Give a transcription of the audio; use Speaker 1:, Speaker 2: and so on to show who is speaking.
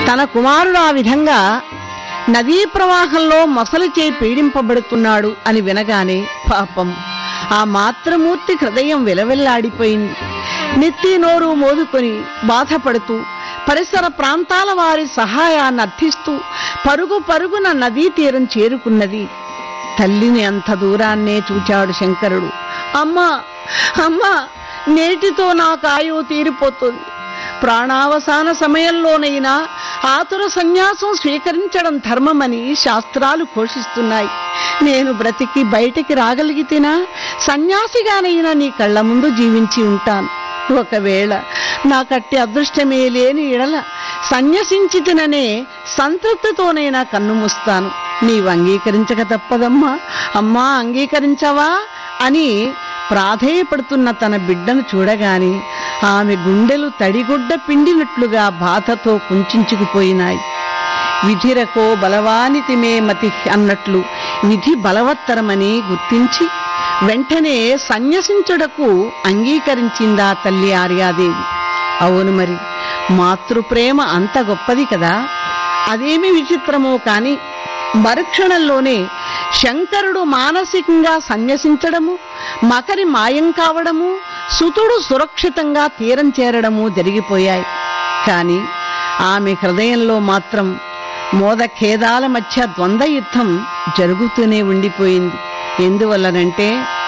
Speaker 1: తన కుమారుడు ఆ విధంగా నదీ ప్రవాహంలో మొసలిచే పీడింపబడుతున్నాడు అని వినగానే పాపం ఆ మాతృమూర్తి హృదయం విలవిల్లాడిపోయింది నెత్తి నోరు మోదుకొని బాధపడుతూ పరిసర ప్రాంతాల వారి సహాయాన్ని అర్థిస్తూ పరుగు పరుగున నదీ తీరం చేరుకున్నది తల్లిని అంత దూరాన్నే చూచాడు శంకరుడు అమ్మా అమ్మా నేటితో నాకు ఆయువు తీరిపోతుంది ప్రాణావసాన సమయంలోనైనా ఆతుర సన్యాసం స్వీకరించడం ధర్మమని శాస్త్రాలు ఘోషిస్తున్నాయి నేను బ్రతికి బయటికి రాగలిగితేనా సన్యాసిగానైనా నీ కళ్ళ ముందు జీవించి ఉంటాను ఒకవేళ నాకట్టి అదృష్టమే లేని ఎడల సన్యసించితిననే సంతృప్తితోనైనా కన్ను మూస్తాను నీవు అంగీకరించక తప్పదమ్మా అమ్మా అంగీకరించవా అని ప్రాధేయపడుతున్న తన బిడ్డను చూడగాని ఆమె గుండెలు తడిగుడ్డ పిండినట్లుగా బాధతో కుంచుకుపోయినాయి విధిరకో బలవానితి మే మతి అన్నట్లు విధి బలవత్తరమని గుర్తించి వెంటనే సన్యసించుటకు అంగీకరించిందా తల్లి ఆర్యాదేవి అవును మరి మాతృప్రేమ అంత గొప్పది కదా అదేమి విచిత్రమో కాని మరుక్షణంలోనే శంకరుడు మానసికంగా సన్యసించడము మకరి మాయం కావడము సుతుడు సురక్షితంగా తీరం చేరడము జరిగిపోయాయి కాని ఆమె హృదయంలో మాత్రం మోదఖేదాల మధ్య ద్వంద్వ యుద్ధం జరుగుతూనే ఉండిపోయింది ఎందువల్లనంటే